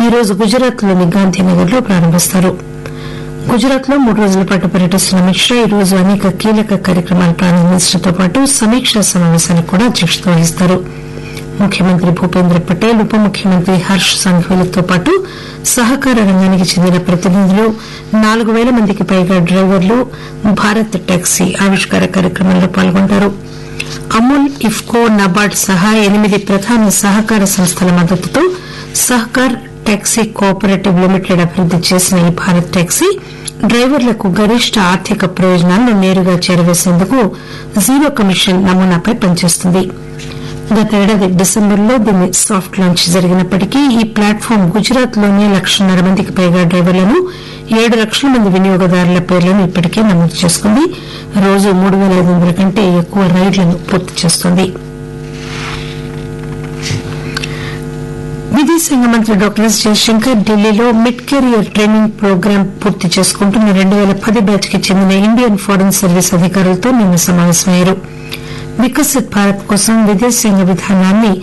ఈరోజు గుజరాత్ లోని గాంధీనగర్ లో ప్రారంభిస్తారు గుజరాత్ లో మూడు రోజుల పాటు పర్యటిస్తున్న అమిత్ షా ఈ రోజు అనేక కీలక కార్యక్రమాలు ప్రారంభించడంతో పాటు సమీక్షా సమావేశానికి కూడా అధ్యక్షత వహిస్తారు ముఖ్యమంత్రి భూపేంద్ర పటేల్ ఉప ముఖ్యమంత్రి హర్ష్ సంఘవీలతో పాటు సహకార రంగానికి చెందిన ప్రతినిధులు నాలుగు పేల మందికి పైగా డ్రైవర్లు భారత్ టాక్సీ ఆవిష్కార కార్యక్రమంలో పాల్గొంటారు అమూల్ ఇఫ్కో నబార్డ్ సహా ఎనిమిది ప్రధాన సహకార సంస్థల మద్దతుతో Sahakar taxi cooperative limited అభివృద్ది చేసిన ఈ భారత్ టాక్సీ డ్రైవర్లకు గరిష్ట ఆర్థిక ప్రయోజనాలను నేరుగా చేరవేసేందుకు జీరో కమిషన్ నమూనాపై పనిచేస్తుంది గత ఏడాది డిసెంబర్లో దీని సాఫ్ట్ లాంచ్ జరిగినప్పటికీ ఈ ప్లాట్ఫామ్ గుజరాత్ లోనే లక్షన్నర మందికి పైగా డ్రైవర్లను ఏడు లక్షల మంది వినియోగదారుల పేర్లను ఇప్పటికే నమోదు చేసుకుంది రోజు మూడు పేల ఐదు వందల కంటే ఎక్కువ రైళ్లను పూర్తి చేస్తోంది విదేశాంగ మంత్రి డాక్టర్ ఎస్ జయశంకర్ ఢిల్లీలో మిడ్ కెరియర్ ట్రైనింగ్ ప్రోగ్రాం పూర్తి చేసుకుంటున్న రెండు పేల పది బ్యాచ్ కి చెందిన ఇండియన్ ఫారెన్ సర్వీస్ అధికారులతో నిన్న సమావేశమయ్యారు వికసిత్ భారత్ కోసం విదేశాంగ విధానాన్ని